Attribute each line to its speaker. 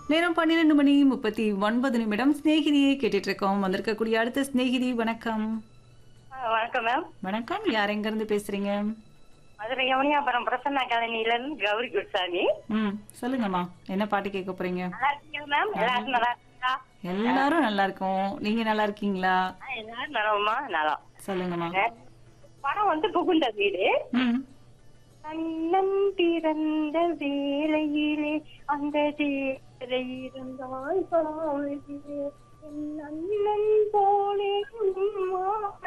Speaker 1: நேரம் பன்னிரெண்டு மணி முப்பத்தி ஒன்பது நிமிடம் சிநேகிதியை கேட்டுட்டு இருக்கோம் வந்திருக்கக்கூடிய அடுத்த சிநேகிதி வணக்கம்
Speaker 2: ஆ, வணக்கம் மேம்
Speaker 1: வணக்கம் யார் எங்க இருந்து பேசுறீங்க
Speaker 2: மதுரை யமுனியாபுரம் பிரசன்னா காலனில இருந்து கௌரி குட்சாமி
Speaker 1: ம் சொல்லுங்கம்மா என்ன பாட்டு கேட்க போறீங்க
Speaker 2: நல்லா இருக்கீங்க மேம் எல்லாரும் நல்லா இருக்கீங்களா
Speaker 1: எல்லாரும் நல்லா இருக்கோம் நீங்க நல்லா இருக்கீங்களா
Speaker 2: ஆ, எல்லாரும் நலமா நலம்
Speaker 1: சொல்லுங்கம்மா
Speaker 2: படம் வந்து புகுந்த வீடு
Speaker 1: ம்
Speaker 2: அண்ணன் பிறந்த வேளையிலே அந்த தேரை இருந்தால் பாவதிலே என் அண்ணன் போலே உம்மா